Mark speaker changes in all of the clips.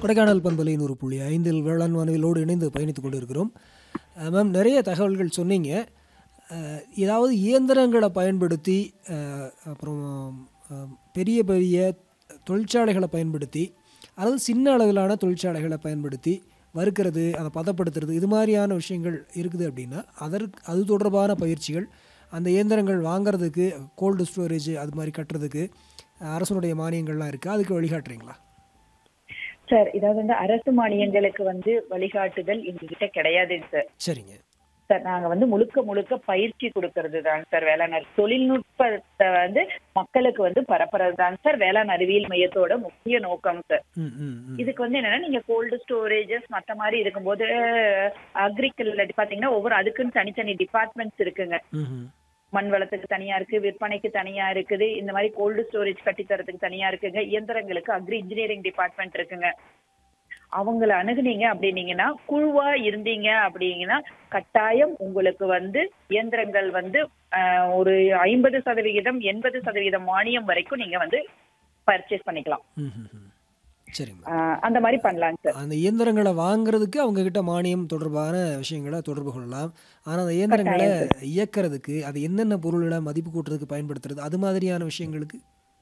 Speaker 1: கொடைக்கானல் பண்பலை நூறு புள்ளி ஐந்தில் வேளாண் வானவிலோடு இணைந்து பயணித்துக் கொண்டிருக்கிறோம் அஹ் மேம் நிறைய தகவல்கள் சொன்னீங்க அஹ் ஏதாவது இயந்திரங்களை பயன்படுத்தி அஹ் அப்புறம் அஹ் பெரிய பெரிய தொழிற்சாலைகளை பயன்படுத்தி அதாவது சின்ன அளவிலான தொழிற்சாலைகளை பயன்படுத்தி வறுக்கிறது அதை பதப்படுத்துறது இது மாதிரியான விஷயங்கள் இருக்குது அப்படின்னா அதற்கு அது தொடர்பான பயிற்சிகள் அந்த இயந்திரங்கள் வாங்குறதுக்கு கோல்டு ஸ்டோரேஜ் அது மாதிரி கட்டுறதுக்கு அரசனுடைய மானியங்கள்லாம் இருக்குது அதுக்கு வழிகாட்டுறீங்களா
Speaker 2: சார் இதாவது வந்து அரசு மானியங்களுக்கு வந்து வழிகாட்டுதல் எங்ககிட்ட கிடையாதுங்க சார்
Speaker 1: சரிங்க
Speaker 2: சார் நாங்க வந்து முழுக்க முழுக்க பயிற்சி கொடுக்கறது தாங்க சார் வேளாண் அறி- தொழில்நுட்பத்தை வந்து மக்களுக்கு வந்து பரப்புறது தாங்க சார் வேளாண் அறிவியல் மையத்தோட முக்கிய நோக்கம் சார்
Speaker 1: ம் ம் ம்
Speaker 2: இதுக்கு வந்து என்னன்னா நீங்க கோல்டு ஸ்டோரேஜஸ் மத்த மாதிரி இருக்கும்போது அக்ரிகல்ச்சர் பாத்தீங்கன்னா ஒவ்வொரு அதுக்குன்னு தனித்தனி டிபார்ட்மெண்ட்ஸ் இருக்குங்க
Speaker 1: ம் ம்
Speaker 2: மண் வளத்துக்கு தனியா இருக்கு விற்பனைக்கு தனியா இருக்குது இந்த மாதிரி கோல்டு ஸ்டோரேஜ் கட்டி தரதுக்கு தனியா இருக்குங்க இயந்திரங்களுக்கு அக்ரி இன்ஜினியரிங் டிபார்ட்மெண்ட் இருக்குங்க அவங்கள அணுகுனீங்க அப்படின்னீங்கன்னா குழுவா இருந்தீங்க அப்படிங்கன்னா கட்டாயம் உங்களுக்கு வந்து இயந்திரங்கள் வந்து ஆஹ், ஒரு ஐம்பது சதவிகிதம் எண்பது சதவிகிதம் மானியம் வரைக்கும் நீங்க வந்து பர்ச்சேஸ் பண்ணிக்கலாம்
Speaker 1: ம் ம் ம் சரிங்க
Speaker 2: ஆஹ், அந்த மாதிரி பண்ணலாங்க சார்
Speaker 1: அந்த இயந்திரங்களை வாங்குறதுக்கு அவங்க கிட்ட மானியம் தொடர்பான விஷயங்களை தொடர்பு கொள்ளலாம் ஆனால் அந்த இயந்திரங்களை இயக்கிறதுக்கு அது என்னென்ன பொருள்களை மதிப்பு கூட்டுறதுக்கு பயன்படுத்துறது அது மாதிரியான விஷயங்களுக்கு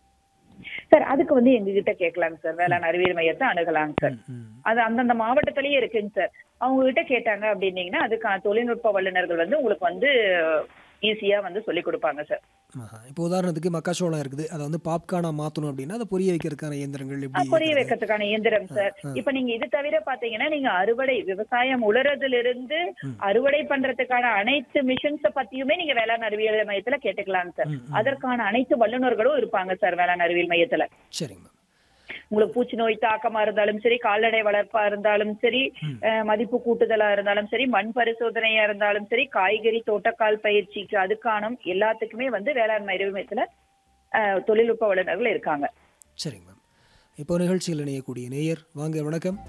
Speaker 2: சார் அதுக்கு வந்து எங்ககிட்ட கேட்கலாங்க சார் வேளாண் அறிவியல் மையத்தை அணுகலாங்க சார்
Speaker 1: ம், ம்
Speaker 2: அது அந்தந்த மாவட்டத்திலேயே இருக்குங்க சார் அவங்க கிட்ட கேட்டாங்க அப்படின்னீங்கன்னா அதுக்கான தொழில்நுட்ப வல்லுநர்கள் வந்து உங்களுக்கு வந்து ஈஸியா வந்து சொல்லி கொடுப்பாங்க சார்
Speaker 1: ஆஹா. இப்போ உதாரணத்துக்கு மக்காச்சோளம் இருக்குது அதை வந்து பாப்கார்னா மாற்றணும் அப்படின்னா அதை பொரிய வைக்கிறதுக்கான இயந்திரங்கள்
Speaker 2: ஆ,
Speaker 1: எப்படி
Speaker 2: புரிய வைக்கிறதுக்கான இயந்திரம் சார் இப்ப நீங்க இது தவிர பாத்தீங்கன்னா நீங்க அறுவடை விவசாயம் உலரதுல இருந்து அறுவடை பண்றதுக்கான அனைத்து மிஷின்ஸ பத்தியுமே நீங்க வேளாண் அறிவியல் மையத்துல கேட்டுக்கலாம் சார்
Speaker 1: ம்,
Speaker 2: அதற்கான அனைத்து வல்லுநர்களும் இருப்பாங்க சார் வேளாண் அறிவியல் மையத்துல
Speaker 1: சரிங்க
Speaker 2: உங்களுக்கு பூச்சி நோய் தாக்கமா இருந்தாலும் சரி கால்நடை வளர்ப்பா இருந்தாலும் சரி அஹ், மதிப்பு கூட்டுதலா இருந்தாலும் சரி மண் பரிசோதனையா இருந்தாலும் சரி காய்கறி தோட்டக்கால் பயிற்சிக்கு அதுக்கான எல்லாத்துக்குமே வந்து வேளாண் மையத்துல அஹ், தொழில்நுட்ப வல்லுநர்கள் இருக்காங்க
Speaker 1: சரிங்க மேம் இப்போ நிகழ்ச்சியில் இணையக்கூடிய நேயர் வாங்க வணக்கம்